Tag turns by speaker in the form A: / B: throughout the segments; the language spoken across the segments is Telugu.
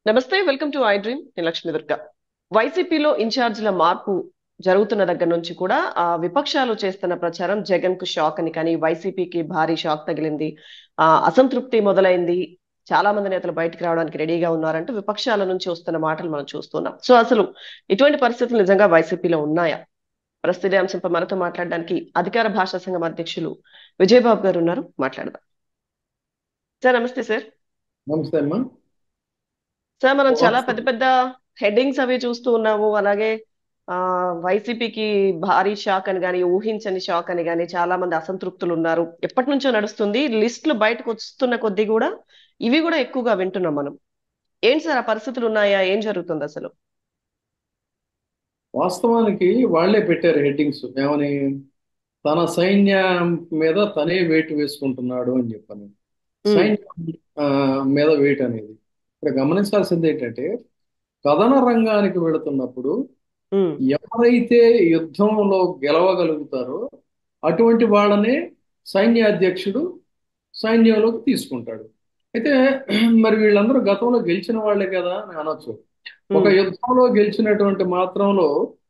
A: నమస్తే వెల్కమ్ టు ఐ డ్రీమ్ నేను లక్ష్మీ దుర్గ వైసీపీలో ఇన్ఛార్జీల మార్పు జరుగుతున్న దగ్గర నుంచి కూడా ఆ విపక్షాలు చేస్తున్న ప్రచారం జగన్ కు షాక్ అని కానీ వైసీపీకి భారీ షాక్ తగిలింది ఆ అసంతృప్తి మొదలైంది చాలా మంది నేతలు బయటకు రావడానికి రెడీగా ఉన్నారంటూ విపక్షాల నుంచి వస్తున్న మాటలు మనం చూస్తున్నాం సో అసలు ఇటువంటి పరిస్థితులు నిజంగా వైసీపీలో ఉన్నాయా ప్రస్తుత అంశంపై మనతో మాట్లాడడానికి అధికార భాషా సంఘం అధ్యక్షులు విజయబాబు గారు ఉన్నారు మాట్లాడదాం సార్ నమస్తే సార్
B: నమస్తే అమ్మా
A: సార్ మనం చాలా పెద్ద పెద్ద హెడ్డింగ్స్ అవి చూస్తూ ఉన్నాము అలాగే ఆ వైసీపీకి భారీ షాక్ అని కానీ ఊహించని షాక్ అని కానీ చాలా మంది అసంతృప్తులు ఉన్నారు ఎప్పటి నుంచో నడుస్తుంది లిస్టులు బయటకు వస్తున్న కొద్దీ కూడా ఇవి కూడా ఎక్కువగా వింటున్నాం మనం ఏంటి సార్ ఆ పరిస్థితులు ఉన్నాయా ఏం జరుగుతుంది అసలు
B: వాస్తవానికి వాళ్ళే పెట్టారు హెడ్డింగ్స్ ఏమని తన సైన్యం మీద తనే వెయిట్ వేసుకుంటున్నాడు అని చెప్పని సైన్యం ఆ, మీద వెయిట్ అనేది ఇక్కడ గమనించాల్సింది ఏంటంటే కథన రంగానికి వెళుతున్నప్పుడు
A: ఉమ్,
B: ఎవరైతే యుద్ధంలో గెలవగలుగుతారో అటువంటి వాళ్ళనే సైన్యాధ్యక్షుడు సైన్యంలోకి తీసుకుంటాడు అయితే మరి వీళ్ళందరూ గతంలో గెలిచిన వాళ్ళే కదా అని అనొచ్చు ఒక
A: ఉమ్,
B: యుద్ధంలో గెలిచినటువంటి మాత్రంలో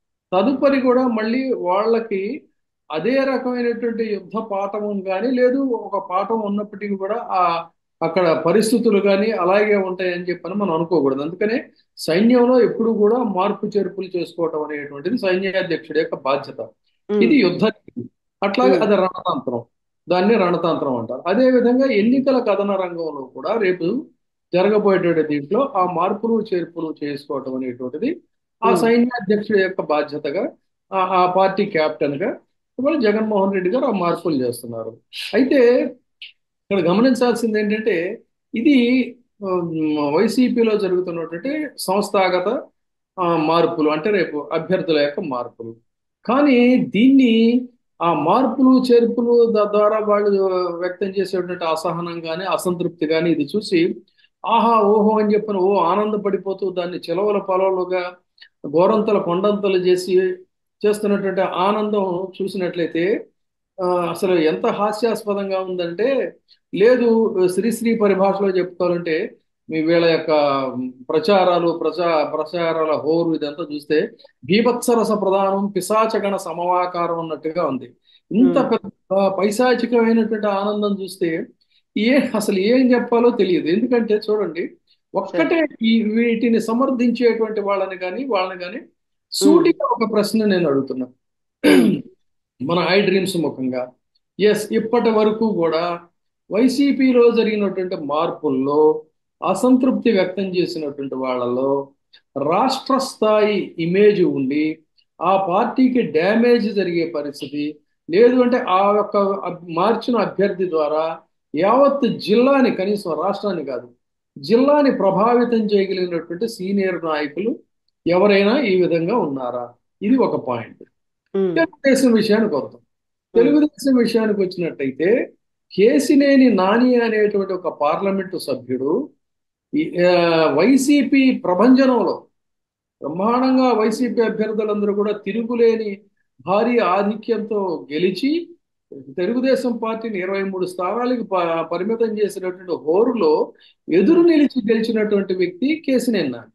B: తదుపరి కూడా మళ్ళీ వాళ్ళకి అదే రకమైనటువంటి యుద్ధ పాఠం కానీ లేదు ఒక పాఠం ఉన్నప్పటికీ కూడా ఆ అక్కడ పరిస్థితులు కానీ అలాగే ఉంటాయని చెప్పని మనం అనుకోకూడదు అందుకనే సైన్యంలో ఎప్పుడు కూడా మార్పు చేర్పులు చేసుకోవటం అనేటువంటిది సైన్యాధ్యక్షుడి యొక్క బాధ్యత
A: ఉమ్,
B: ఇది యుద్ధ నీతి. అట్లాగే
A: ఉమ్,
B: అది రణతంత్రం దాన్ని రణతంత్రం అంటారు అదే విధంగా ఎన్నికల కథన రంగంలో కూడా రేపు జరగబోయేటువంటి దీంట్లో ఆ మార్పులు చేర్పులు చేసుకోవటం అనేటువంటిది ఆ
A: ఉమ్,
B: సైన్యాధ్యక్షుడి యొక్క బాధ్యతగా ఆ ఆ పార్టీ క్యాప్టెన్ గా ఇవాళ జగన్మోహన్ రెడ్డి గారు ఆ మార్పులు చేస్తున్నారు అయితే ఇక్కడ గమనించాల్సింది ఏంటంటే ఇది ఉమ్, వైసీపీలో జరుగుతున్నటువంటి సంస్థాగత ఆ, మార్పులు అంటే రేపు అభ్యర్థుల యొక్క మార్పులు కానీ దీన్ని ఆ మార్పులు చేర్పులు ద- ద్వారా వాళ్ళు వ్యక్తం చేసేటువంటి అసహనం కానీ అసంతృప్తి కానీ ఇది చూసి ఆహా ఓహో అని చెప్పిన ఓ ఆనందపడిపోతూ దాన్ని చిలవల పొలవలుగా గోరంతల కొండంతలు చేసి చేస్తున్నటువంటి ఆనందం చూసినట్లయితే ఆ, అసలు ఎంత హాస్యాస్పదంగా ఉందంటే లేదు శ్రీశ్రీ పరిభాషలో చెప్పుకోవాలంటే మీ వీళ్ళ యొక్క ప్రచారాలు ప్రచా ప్రచారాల హోరు ఇదంతా చూస్తే బీభత్సరస ప్రధానం పిశాచగణ సమవాకారం అన్నట్టుగా ఉంది ఇంత
A: ఉమ్,
B: పెద్ద పైశాచికమైనటువంటి ఆనందం చూస్తే ఏ అసలు ఏం చెప్పాలో తెలియదు ఎందుకంటే చూడండి
A: సార్
B: ఒక్కటే ఈ వీటిని సమర్థించేటువంటి వాళ్ళని కానీ వాళ్ళని కానీ
A: ఉమ్,
B: సూటిగా ఒక ప్రశ్న నేను అడుగుతున్నా
A: ఉమ్,
B: మన ఐ డ్రీమ్స్ ముఖంగా ఎస్ ఇప్పటి వరకు కూడా వైసీపీలో జరిగినటువంటి మార్పుల్లో అసంతృప్తి వ్యక్తం చేసినటువంటి వాళ్ళలో రాష్ట్ర స్థాయి ఇమేజ్ ఉండి ఆ పార్టీకి డ్యామేజ్ జరిగే పరిస్థితి లేదు అంటే ఆ యొక్క అబ్- మార్చిన అభ్యర్థి ద్వారా యావత్ జిల్లాని కనీసం రాష్ట్రాన్ని కాదు జిల్లాని ప్రభావితం చేయగలిగినటువంటి సీనియర్ నాయకులు ఎవరైనా ఈ విధంగా ఉన్నారా ఇది ఒక పాయింట్
A: ఉమ్,
B: తెలుగుదేశం విషయానికి వద్దాం
A: ఉమ్,
B: తెలుగుదేశం విషయానికి వచ్చినట్టయితే కేసినేని నాని అనేటువంటి ఒక పార్లమెంటు సభ్యుడు ఈ, ఆ, వైసీపీ ప్రభంజనంలో బ్రహ్మాండంగా వైసీపీ అభ్యర్థులందరూ కూడా తిరుగులేని భారీ ఆధిక్యంతో గెలిచి తెలుగుదేశం పార్టీని ఇరవై మూడు స్థానాలకు ప- పరిమితం చేసినటువంటి హోరులో ఎదురు
A: ఉమ్,
B: నిలిచి గెలిచినటువంటి వ్యక్తి కేసినేని నాని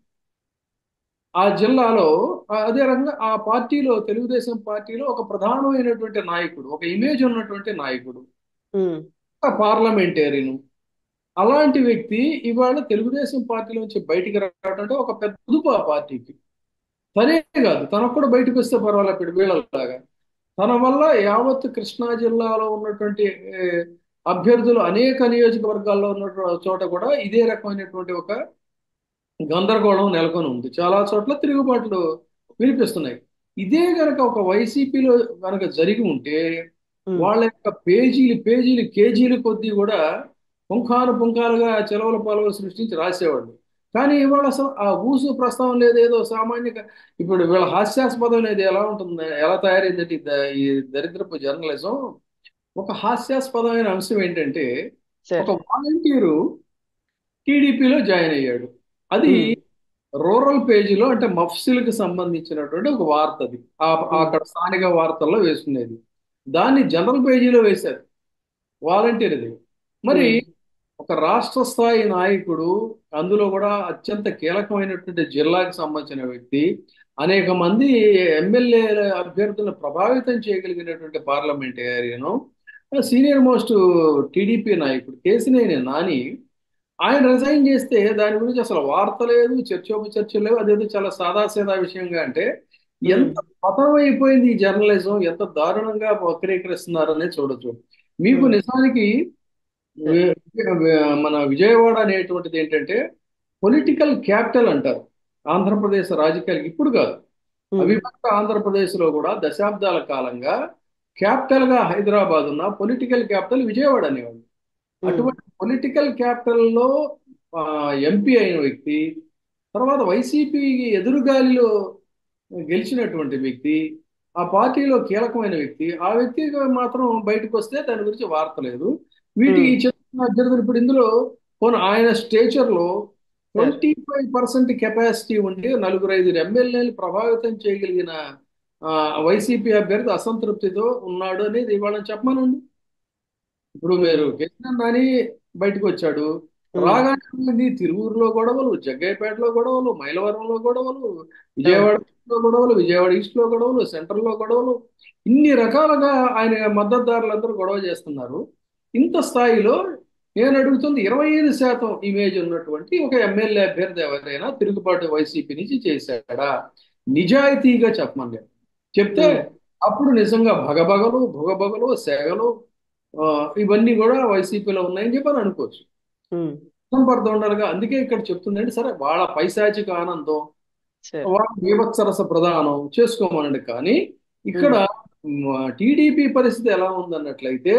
B: ఆ జిల్లాలో ఆ అదే రకంగా ఆ పార్టీలో తెలుగుదేశం పార్టీలో ఒక ప్రధానమైనటువంటి నాయకుడు ఒక ఇమేజ్ ఉన్నటువంటి నాయకుడు
A: ఉమ్,
B: ఒక పార్లమెంటేరియన్ అలాంటి వ్యక్తి ఇవాళ తెలుగుదేశం పార్టీలోంచి బయటికి రావడం అంటే ఒక పెద్ద పొదుపు ఆ పార్టీకి తనే కాదు తనకు కూడా బయటకు వస్తే పర్వాలేదు ఇప్పుడు వీళ్ళలాగా తన వల్ల యావత్ కృష్ణా జిల్లాలో ఉన్నటువంటి ఏ, అభ్యర్థులు అనేక నియోజకవర్గాల్లో ఉన్న చోట కూడా ఇదే రకమైనటువంటి ఒక గందరగోళం నెలకొని ఉంది చాలా చోట్ల తిరుగుబాట్లు వినిపిస్తున్నాయి ఇదే గనక ఒక వైసీపీలో గనక జరిగి ఉంటే
A: ఉమ్,
B: వాళ్ళ యొక్క పేజీలు పేజీలు కేజీలు కొద్దీ కూడా పుంఖాను పుంఖాలుగా చెలవల పొలవలు సృష్టించి రాసేవాళ్ళు కానీ ఇవాళ అసలు ఆ ఊసు ప్రస్తావన లేదు ఏదో సామాన్య ఇప్పుడు వీళ్ళ హాస్యాస్పదం అనేది ఎలా ఉంటుంది ఎలా తయారైందంటే ఈ ద- ఈ దరిద్రపు జర్నలిజం ఒక హాస్యాస్పదమైన అంశం ఏంటంటే
A: సార్
B: ఒక వాలంటీరు టీడీపీలో జాయిన్ అయ్యాడు అది
A: ఉమ్,
B: రూరల్ పేజీలో అంటే మఫ్సిల్కి సంబంధించినటువంటి ఒక వార్త అది ఆ
A: ఉమ్,
B: అక్కడ స్థానిక వార్తల్లో వేసుకునేది దాన్ని జనరల్ పేజీలో వేశారు వాలంటీర్ది మరి
A: ఉమ్,
B: ఒక రాష్ట్ర స్థాయి నాయకుడు అందులో కూడా అత్యంత కీలకమైనటువంటి జిల్లాకి సంబంధించిన వ్యక్తి అనేక మంది ఎమ్మెల్యే అభ్యర్థులను ప్రభావితం చేయగలిగినటువంటి పార్లమెంటేరియను సీనియర్ మోస్ట్ టీడీపీ నాయకుడు కేసినేని నాని ఆయన రిజైన్ చేస్తే దాని గురించి అసలు వార్త లేదు చర్చోపచర్చ లేవు అదేదో చాలా సాదాసీదా విషయంగా అంటే ఎంత పతనం అయిపోయింది ఈ జర్నలిజం ఎంత దారుణంగా వక్రీకరిస్తున్నారు అనేది చూడొచ్చు మీకు నిజానికి మన విజయవాడ అనేటువంటిది ఏంటంటే పొలిటికల్ క్యాపిటల్ అంటారు ఆంధ్రప్రదేశ్ రాజకీయాలు ఇప్పుడు కాదు అవిభక్త ఆంధ్రప్రదేశ్ లో కూడా దశాబ్దాల కాలంగా క్యాపిటల్ గా హైదరాబాద్ ఉన్న పొలిటికల్ క్యాపిటల్ విజయవాడ అనేవాళ్ళు అటువంటి పొలిటికల్ క్యాపిటల్ లో ఎంపీ అయిన వ్యక్తి తర్వాత వైసీపీ ఎదురుగాలిలో గెలిచినటువంటి వ్యక్తి ఆ పార్టీలో కీలకమైన వ్యక్తి ఆ వ్యక్తి మాత్రం బయటకు వస్తే దాని గురించి వార్త లేదు వీటికి చెప్తున్న అభ్యర్థులు ఇప్పుడు ఇందులో పోనీ ఆయన స్టేచర్ లో ట్వంటీ ఫైవ్ పర్సెంట్ కెపాసిటీ ఉండి నలుగురు ఐదు ఎమ్మెల్యేలు ప్రభావితం చేయగలిగిన వైసీపీ అభ్యర్థి అసంతృప్తితో ఉన్నాడు అనేది ఇవాళ చెప్పమనండి ఇప్పుడు మీరు కేసీఆర్ నాని బయటకు వచ్చాడు రాగానే తిరువూరులో గొడవలు జగ్గయ్యపేటలో గొడవలు మైలవరంలో గొడవలు విజయవాడలో గొడవలు విజయవాడ ఈస్ట్ లో గొడవలు సెంట్రల్ లో గొడవలు ఇన్ని రకాలుగా ఆయన మద్దతుదారులందరూ గొడవ చేస్తున్నారు ఇంత స్థాయిలో నేను అడుగుతుంది ఇరవై ఐదు శాతం ఇమేజ్ ఉన్నటువంటి ఒక ఎమ్మెల్యే అభ్యర్థి ఎవరైనా తిరుగుబాటు వైసీపీ నుంచి చేశాడా నిజాయితీగా చెప్పమని చెప్తే అప్పుడు నిజంగా భగభగలు భుగభగలు సెగలు ఇవన్నీ కూడా వైసీపీలో ఉన్నాయని చెప్పని అనుకోవచ్చు పర్థం ఉండాలిగా అందుకే ఇక్కడ చెప్తుందండి సరే వాళ్ళ పైశాచిక ఆనందం వాళ్ళ బీభత్సరస ప్రధానం చేసుకోమనండి కానీ ఇక్కడ టీడీపీ పరిస్థితి ఎలా ఉందన్నట్లయితే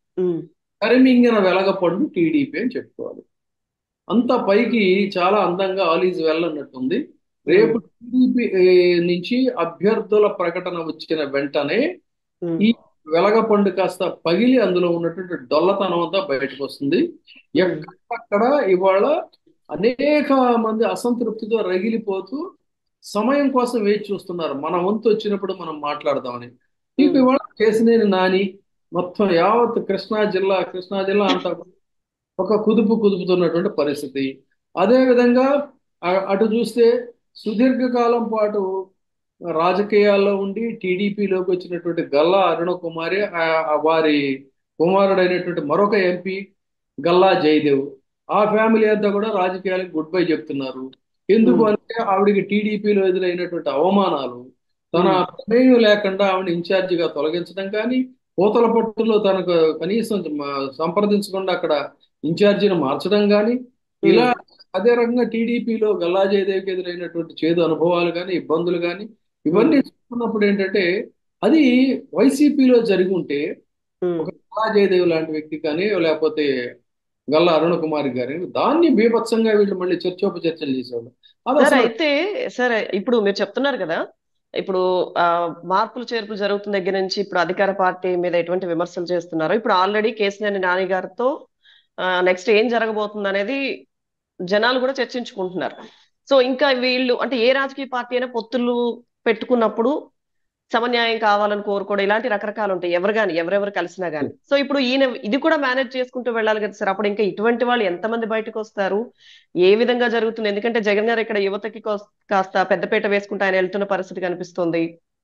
B: కరిమింగిన వెలగపండు టీడీపీ అని చెప్పుకోవాలి అంత పైకి చాలా అందంగా ఆల్ ఈజ్ వెల్ అన్నట్టుంది రేపు టీడీపీ నుంచి అభ్యర్థుల ప్రకటన వచ్చిన వెంటనే ఈ వెలగపండు కాస్త పగిలి అందులో ఉన్నటువంటి డొల్లతనం అంతా బయటకు వస్తుంది ఎక్కడక్కడ ఇవాళ అనేక మంది అసంతృప్తితో రగిలిపోతూ సమయం కోసం వేచి చూస్తున్నారు మన వంతు వచ్చినప్పుడు మనం మాట్లాడదామని మీకు ఇవాళ కేసినేని నాని మొత్తం యావత్ కృష్ణా జిల్లా కృష్ణా జిల్లా అంతా ఒక కుదుపు కుదుపుతున్నటువంటి పరిస్థితి అదే విధంగా అటు చూస్తే సుదీర్ఘకాలం పాటు రాజకీయాల్లో ఉండి టీడీపీలోకి వచ్చినటువంటి గల్లా అరుణ కుమారి వారి కుమారుడైనటువంటి మరొక ఎంపీ గల్లా జయదేవ్ ఆ ఫ్యామిలీ అంతా కూడా రాజకీయాలకు గుడ్ బై చెప్తున్నారు ఎందుకు అంటే ఆవిడికి టీడీపీలో ఎదురైనటువంటి అవమానాలు తన ప్రమేయం లేకుండా ఆవిడ ఇన్ఛార్జిగా తొలగించడం కానీ పూతల పట్టులో తనకు కనీసం సంప్రదించకుండా అక్కడ ఇన్ఛార్జిని మార్చడం కానీ ఇలా అదే రకంగా టీడీపీలో గల్లా జయదేవికి ఎదురైనటువంటి చేదు అనుభవాలు కానీ ఇబ్బందులు కానీ ఇవన్నీ చూసుకున్నప్పుడు ఏంటంటే అది వైసీపీలో జరిగి ఉంటే ఒక గల్లా జయదేవి లాంటి వ్యక్తి కానీ లేకపోతే గల్లా అరుణ కుమార్ గారి దాన్ని బీభత్సంగా వీళ్ళు మళ్ళీ చర్చోపచర్చలు చేసేవాళ్ళు
A: సార్ అయితే సరే ఇప్పుడు మీరు చెప్తున్నారు కదా ఇప్పుడు ఆ మార్పులు చేర్పులు జరుగుతున్న దగ్గర నుంచి ఇప్పుడు అధికార పార్టీ మీద ఎటువంటి విమర్శలు చేస్తున్నారు ఇప్పుడు ఆల్రెడీ కేసీఆర్ నాని గారితో నెక్స్ట్ ఏం జరగబోతుంది అనేది జనాలు కూడా చర్చించుకుంటున్నారు సో ఇంకా వీళ్ళు అంటే ఏ రాజకీయ పార్టీ అయినా పొత్తులు పెట్టుకున్నప్పుడు సమన్యాయం కావాలని కోరుకోవడం ఇలాంటి రకరకాలు ఉంటాయి ఎవరు కానీ ఎవరెవరు కలిసినా కానీ సో ఇప్పుడు ఈయన ఇది కూడా మేనేజ్ చేసుకుంటూ వెళ్ళాలి కదా సార్ అప్పుడు ఇంకా ఇటువంటి వాళ్ళు ఎంతమంది బయటకు వస్తారు ఏ విధంగా జరుగుతుంది ఎందుకంటే జగన్ గారు ఇక్కడ యువతకి కాస్త పెద్దపీట వేసుకుంటూ ఆయన వెళ్తున్న పరిస్థితి కనిపిస్తుంది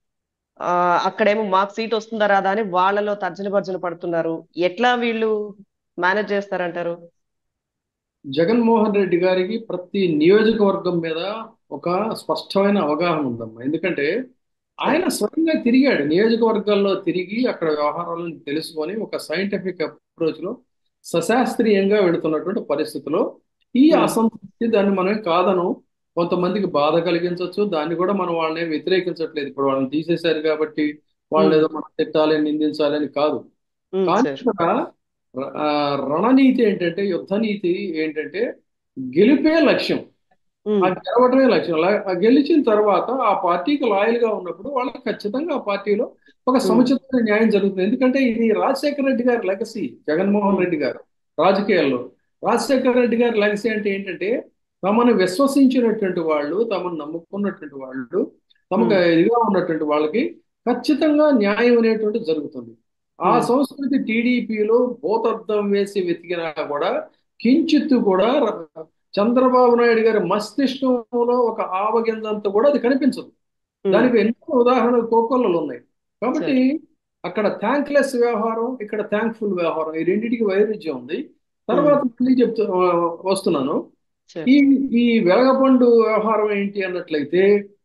A: ఆ అక్కడేమో మాకు సీట్ వస్తుందా రాదా అని వాళ్ళలో తర్జన భర్జన పడుతున్నారు ఎట్లా వీళ్ళు మేనేజ్ చేస్తారంటారు
B: జగన్మోహన్ రెడ్డి గారికి ప్రతి నియోజకవర్గం మీద ఒక స్పష్టమైన అవగాహన ఉందమ్మా ఎందుకంటే ఆయన స్వయంగా తిరిగాడు నియోజకవర్గాల్లో తిరిగి అక్కడ వ్యవహారాలను తెలుసుకొని ఒక సైంటిఫిక్ అప్రోచ్ లో సశాస్త్రీయంగా వెళుతున్నటువంటి పరిస్థితిలో ఈ అసంతృప్తి దాన్ని మనం కాదను కొంతమందికి బాధ కలిగించవచ్చు దాన్ని కూడా మనం వాళ్ళని వ్యతిరేకించట్లేదు ఇప్పుడు వాళ్ళని తీసేశారు కాబట్టి వాళ్ళు ఏదో మనం తిట్టాలి నిందించాలని కాదు కానీ ఇక్కడ రణనీతి ఏంటంటే యుద్ధ నీతి ఏంటంటే గెలిపే లక్ష్యం ఆ గెలవటమే లక్ష్యం గెలిచిన తర్వాత ఆ పార్టీకి లాయల్ గా ఉన్నప్పుడు వాళ్ళకి ఖచ్చితంగా ఆ పార్టీలో ఒక సముచితమైన న్యాయం జరుగుతుంది ఎందుకంటే ఇది రాజశేఖర రెడ్డి గారి లెగసీ జగన్మోహన్ రెడ్డి గారు రాజకీయాల్లో రాజశేఖర రెడ్డి గారి లెగసీ అంటే ఏంటంటే తమను విశ్వసించినటువంటి వాళ్ళు తమను నమ్ముకున్నటువంటి వాళ్ళు తమకు ఇదిగా ఉన్నటువంటి వాళ్ళకి ఖచ్చితంగా న్యాయం అనేటువంటి జరుగుతుంది ఆ సంస్కృతి టీడీపీలో భూతద్దం వేసి వెతికినా కూడా కించిత్తు కూడా చంద్రబాబు నాయుడు గారి మస్తిష్కంలో ఒక ఆవగింజంత కూడా అది కనిపించదు
A: ఉమ్,
B: దానికి ఎన్నో ఉదాహరణలు కోకొల్లలు ఉన్నాయి కాబట్టి
A: సరే
B: అక్కడ థ్యాంక్లెస్ వ్యవహారం ఇక్కడ థ్యాంక్ఫుల్ వ్యవహారం ఈ రెండింటికి వైరుధ్యం ఉంది తర్వాత మళ్ళీ చెప్తూ ఆ, వస్తున్నాను
A: సరే
B: ఈ ఈ వెలగపండు వ్యవహారం ఏంటి అన్నట్లయితే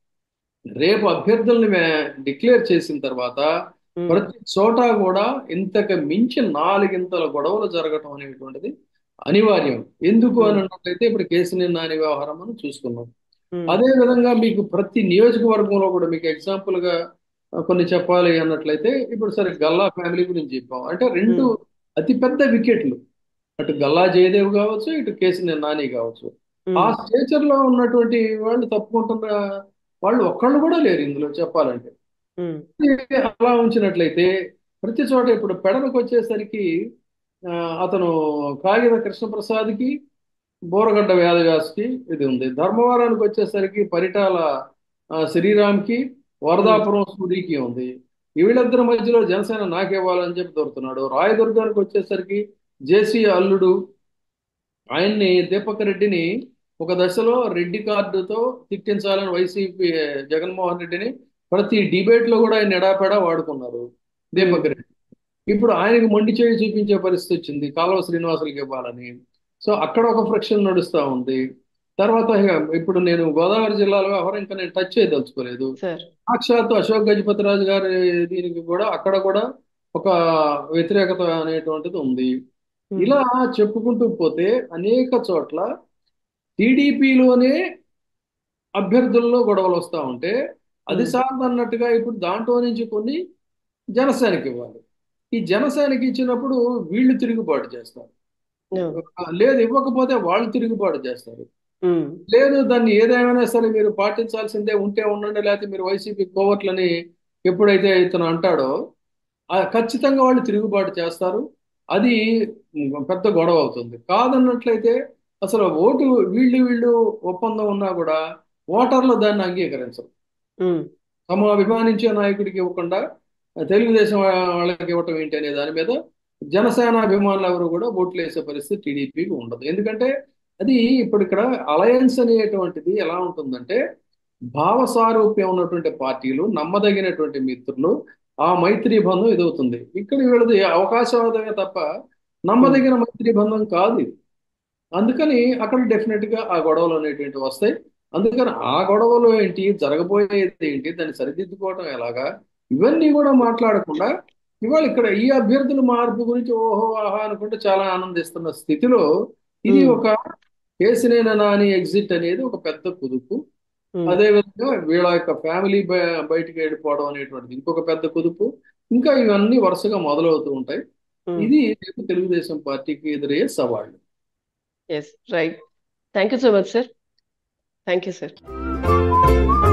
B: రేపు అభ్యర్థుల్ని డిక్లేర్ చేసిన తర్వాత
A: ఉమ్,
B: ప్రతి చోట కూడా ఇంతకు మించి నాలుగింతల గొడవలు జరగటం అనేటువంటిది అనివార్యం ఎందుకు అని అన్నట్లయితే ఇప్పుడు కేసినేని నాని వ్యవహారం మనం చూసుకున్నాం
A: ఉమ్,
B: అదే విధంగా మీకు ప్రతి నియోజకవర్గంలో కూడా మీకు ఎగ్జాంపుల్ గా ఆ, కొన్ని చెప్పాలి అన్నట్లయితే ఇప్పుడు సరే గల్లా ఫ్యామిలీ గురించి చెప్పాం అంటే రెండు
A: ఉమ్,
B: అతిపెద్ద వికెట్లు అటు గల్లా జయదేవ్ కావచ్చు ఇటు కేసినేని నాని కావచ్చు ఆ
A: ఉమ్,
B: స్టేచర్ లో ఉన్నటువంటి వాళ్ళు తప్పుకుంటున్న వాళ్ళు ఒక్కళ్ళు కూడా లేరు ఇందులో చెప్పాలంటే
A: ఉమ్,
B: అలా ఉంచినట్లయితే ప్రతి చోట ఇప్పుడు పెడలకు వచ్చేసరికి ఆ, అతను కాగిత కృష్ణప్రసాద్కి బోరగడ్డ వ్యాధవ్యాస్కి ఇది ఉంది ధర్మవరానికి వచ్చేసరికి పరిటాల ఆ, శ్రీరామ్కి వరదాపురం సూరికి ఉంది వీళ్ళిద్దరి మధ్యలో జనసేన నాకివ్వాలని చెప్పి దొరుకుతున్నాడు రాయదుర్గానికి వచ్చేసరికి జేసీ అల్లుడు ఆయన్ని దీపక్ రెడ్డిని ఒక దశలో రెడ్డి కార్డుతో తిట్టించాలని వైసీపీ జగన్మోహన్ రెడ్డిని ప్రతి డిబేట్ లో కూడా ఆయన ఎడాపెడా వాడుకున్నారు దీపక్ రెడ్డి ఇప్పుడు ఆయనకి మొండి చేయి చూపించే పరిస్థితి వచ్చింది కాలువ శ్రీనివాసులకి ఇవ్వాలని సో అక్కడ ఒక ఫ్రిక్షన్ నడుస్తా ఉంది తర్వాత ఇక ఇప్పుడు నేను గోదావరి జిల్లాలో వ్యవహారం ఇంకా నేను టచ్ చేయదలుచుకోలేదు
A: సార్
B: సాక్షాత్తు అశోక్ గజపతిరాజు గారి దీనికి కూడా అక్కడ కూడా ఒక వ్యతిరేకత అనేటువంటిది ఉంది
A: ఉమ్,
B: ఇలా చెప్పుకుంటూ పోతే అనేక చోట్ల టీడీపీలోనే అభ్యర్థుల్లో గొడవలు వస్తూ ఉంటే అది
A: ఉమ్,
B: సాధన్నట్టుగా ఇప్పుడు దాంట్లో నుంచి కొన్ని జనసేనకి ఇవ్వాలి ఈ జనసేనకి ఇచ్చినప్పుడు వీళ్ళు తిరుగుబాటు చేస్తారు
A: అవును,
B: లేదు ఇవ్వకపోతే వాళ్ళు తిరుగుబాటు చేస్తారు
A: ఉమ్,
B: లేదు దాన్ని ఏదేమైనా సరే మీరు పాటించాల్సిందే ఉంటే ఉండండి లేకపోతే మీరు వైసీపీ కోవట్లని ఎప్పుడైతే ఇతను అంటాడో ఆ ఖచ్చితంగా వాళ్ళు తిరుగుబాటు చేస్తారు అది పెద్ద గొడవ అవుతుంది కాదన్నట్లయితే అసలు ఓటు వీళ్ళు వీళ్ళు ఒప్పందం ఉన్నా కూడా ఓటర్లు దాన్ని అంగీకరించరు
A: ఉమ్,
B: తమ అభిమానించే నాయకుడికి ఇవ్వకుండా తెలుగుదేశం వాళ్ళకి ఇవ్వటం ఏంటి అనే దాని మీద జనసేన అభిమానులు ఎవరు కూడా ఓట్లు వేసే పరిస్థితి టీడీపీకి ఉండదు ఎందుకంటే అది ఇప్పుడు ఇక్కడ అలయన్స్ అనేటువంటిది ఎలా ఉంటుందంటే భావ సారూప్యం ఉన్నటువంటి పార్టీలు నమ్మదగినటువంటి మిత్రులు ఆ మైత్రి బంధం ఇదవుతుంది ఇక్కడ వీళ్ళది అవకాశవాదమే తప్ప నమ్మదగిన మైత్రి బంధం కాదు ఇది అందుకని అక్కడ డెఫినెట్ గా ఆ గొడవలు అనేటువంటి వస్తాయి అందుకని ఆ గొడవలు ఏంటి జరగబోయేది ఏంటి దాన్ని సరిదిద్దుకోవటం ఎలాగా ఇవన్నీ కూడా మాట్లాడకుండా ఇవాళ ఇక్కడ ఈ అభ్యర్థుల మార్పు గురించి ఓహో ఆహా అనుకుంటే చాలా ఆనందిస్తున్న స్థితిలో ఇది
A: ఉమ్,
B: ఒక కేసినేన నాని ఎగ్జిట్ అనేది ఒక పెద్ద కుదుపు
A: ఉమ్,
B: అదే విధంగా వీళ్ళ యొక్క ఫ్యామిలీ బయటికి వెళ్ళిపోవడం అనేటువంటిది ఇంకొక పెద్ద కుదుపు ఇంకా ఇవన్నీ వరుసగా మొదలవుతూ ఉంటాయి
A: ఉమ్.
B: ఇది రేపు తెలుగుదేశం పార్టీకి ఎదురయ్యే సవాళ్ళు
A: yes right thank you so much sir thank you sir